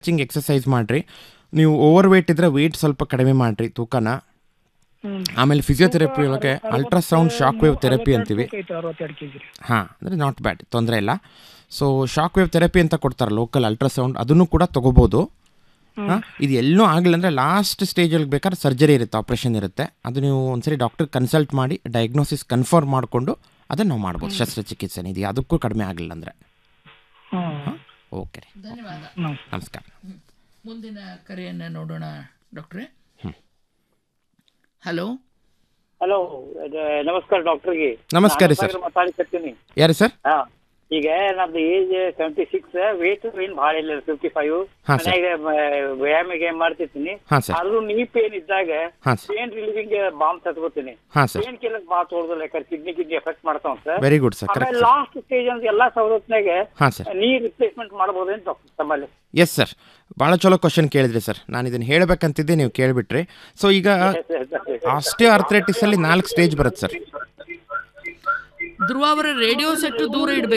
Stretching exercise ಮಾಡಿರಿ ನೀವು over wait ಇದ್ದರೆ ವೆಯ್ಟ್ ಸ್ವಲ್ಪ ಕಡಿಮೆ ಮಾಡಿರಿ ತೂಕನ ಹ್ಮ್. ಆಮೇಲೆ ಫಿಸಿಯೋಥೆರಪಿ ಒಳಗೆ ಅಲ್ಟ್ರಾಸೌಂಡ್ ಶಾಕ್ ವೇವ್ ಥೆರಪಿ ಅಂತೀವಿ ಐತೆ ಅರವತ್ತೆರಡು ಕೆ ಜಿ ರೀ ಹಾಂ ಅಂದರೆ ನಾಟ್ ಬ್ಯಾಡ್ ತೊಂದರೆ ಇಲ್ಲ ಸೊ ಶಾಕ್ ವೇವ್ ಥೆರಪಿ ಅಂತ ಕೊಡ್ತಾರೆ ಲೋಕಲ್ ಅಲ್ಟ್ರಾಸೌಂಡ್ ಅದನ್ನು ಕೂಡ ತೊಗೋಬೋದು ಹಾಂ ಇದು ಎಲ್ಲೂ ಆಗಲಿಲ್ಲ ಅಂದರೆ ಲಾಸ್ಟ್ ಸ್ಟೇಜಲ್ಲಿ ಬೇಕಾದ್ರೆ ಸರ್ಜರಿ ಇರುತ್ತೆ ಆಪ್ರೇಷನ್ ಇರುತ್ತೆ ಅದು ನೀವು ಒಂದ್ಸರಿ ಡಾಕ್ಟರ್ ಕನ್ಸಲ್ಟ್ ಮಾಡಿ ಡಯಾಗ್ನೋಸಿಸ್ ಕನ್ಫರ್ಮ್ ಮಾಡಿಕೊಂಡು ಅದನ್ನು ನಾವು ಮಾಡ್ಬೋದು ಶಸ್ತ್ರಚಿಕಿತ್ಸೆ ಇದು ಅದಕ್ಕೂ ಕಡಿಮೆ ಆಗಲಿಲ್ಲ ಅಂದರೆ ಹ್ಮ್ ಓಕೆ ರೀ ಧನ್ಯವಾದ ಹ್ಮ್. ನಮಸ್ಕಾರ ಮುಂದಿನ ಕರೆಯನ್ನು ನೋಡೋಣ ಡಾಕ್ಟ್ರೇ ಹಲೋ ಹಲೋ ನಮಸ್ಕಾರ ಡಾಕ್ಟರ್ಗೆ ನಮಸ್ಕಾರ ರೀ ಸರ್ ಮಾತಾಡ್ಕತ್ತೀನಿ ಯಾರು ಸರ್ ಹಾ ಈಗ ನಮ್ದು ಏಜ್ ಸೆವೆಂಟಿ ಸಿಕ್ಸ್ ವೇಟ್ ಏನ್ ಭಾಳ ಇಲ್ಲ ಫಿಫ್ಟಿ ಫೈವ್ ಹಾ, ಸರ್. ಮನ್ಯಾಗ ಮ- ವ್ಯಾಯಾಮ ಗೀಯಾಮ ಮಾಡ್ತಿರ್ತೀನಿ ಹಾಂ ಸರ್ ಆದ್ರೂ ನೀ ಪೇನ್ ಇದ್ದಾಗ ಹಾಂ ಸರ್ ಪೇನ್ ರಿಲೀವಿಂಗ್ ಬಾಂಬ್ ತಗೋತೀನಿ ಹಾಂ ಸರ್ ಪೇನ್ ಕಿಲ್ಲಕ್ ಭಾಳ ತೋರ್ದಲ್ಲ ಯಾಕಂದ್ರೆ ಕಿಡ್ನಿ ಕಿಡ್ನಿ ಎಫೆಕ್ಟ್ ಮಾಡ್ತಾವ ಸರ್ ವೆರಿ ಗುಡ್ ಸರ್ ಆಮೇಲೆ ಕರೆಕ್ಟ್ ಸರ್ ಲಾಸ್ಟ್ ಸ್ಟೇಜ್ ಅಂತ ಎಲ್ಲಾ ಸವಲತ್ನಾಗ ಹಾಂ ಸರ್ ನೀ ರಿಪ್ಲೇಸ್ಮೆಂಟ್ ಮಾಡ್ಬೋದೇನು ಡಾಕ್ಟರ್ ತಮ್ಮಲ್ಲಿ ಎಸ್ ಸರ್ ಭಾಳ ಚಲೋ ಕ್ವಶನ್ ಕೇಳಿದ್ರಿ ಸರ್ ನಾನು ಇದನ್ನು ಹೇಳಬೇಕಂತಿದ್ದೆ ನೀವು ಕೇಳಿಬಿಟ್ರಿ ಸೊ ಈಗ ಆಸ್ಟಿಯೋ ಆರ್ಥ್ರೈಟಿಸಲ್ಲಿ ನಾಲ್ಕು ಸ್ಟೇಜ್ ಬರುತ್ತೆ ಸರ್ ಧ್ರುವ ಅವರ ರೇಡಿಯೋ ಸೆಟ್ಟು ದೂರ ಇಡಬೇಕು